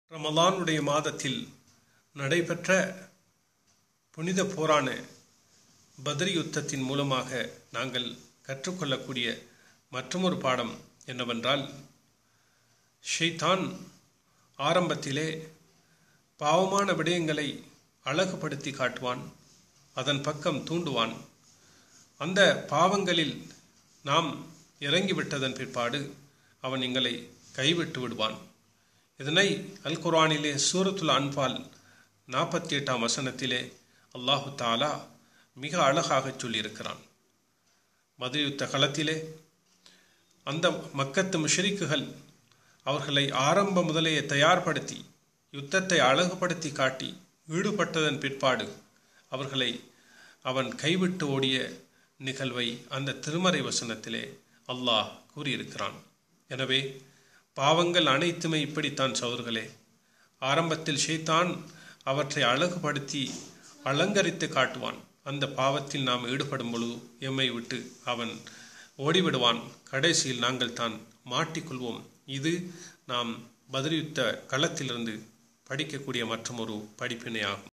ரமலானுடைய மாதத்தில் நடைபெற்ற புனித போரான பத்ரி யுத்தத்தின் மூலமாக நாங்கள் கற்றுக்கொள்ளக்கூடிய மற்றொரு பாடம் என்னவென்றால் ஷைத்தான் ஆரம்பத்திலே பாவமான விடயங்களை அழகுபடுத்தி காட்டுவான் அதன் பக்கம் தூண்டுவான் அந்த பாவங்களில் நாம் இறங்கிவிட்டதன் பிற்பாடு அவன் எங்களை கைவிட்டு விடுவான் இதனை அல் குரானிலே சூரத்துல் அன்பால் நாற்பத்தி எட்டாம் வசனத்திலே அல்லாஹு தாலா மிக அழகாக சொல்லியிருக்கிறான் மதுயுத்த களத்திலே அந்த மக்கத்து முஷரிக்குகள் அவர்களை ஆரம்ப முதலையே தயார்படுத்தி யுத்தத்தை அழகுபடுத்தி காட்டி ஈடுபட்டதன் பிற்பாடு அவர்களை அவன் கைவிட்டு ஓடிய நிகழ்வை அந்த திருமறை வசனத்திலே அல்லாஹ் கூறியிருக்கிறான் எனவே பாவங்கள் அனைத்துமே இப்படித்தான் சௌர்களே ஆரம்பத்தில் ஷைத்தான் அவற்றை அழகுபடுத்தி அலங்கரித்து காட்டுவான் அந்த பாவத்தில் நாம் ஈடுபடும் பொழுது எம்மை விட்டு அவன் ஓடிவிடுவான் கடைசியில் நாங்கள் தான் மாட்டிக்கொள்வோம் இது நாம் பதிலியுத்த களத்திலிருந்து படிக்கக்கூடிய மற்றொரு படிப்பினை ஆகும்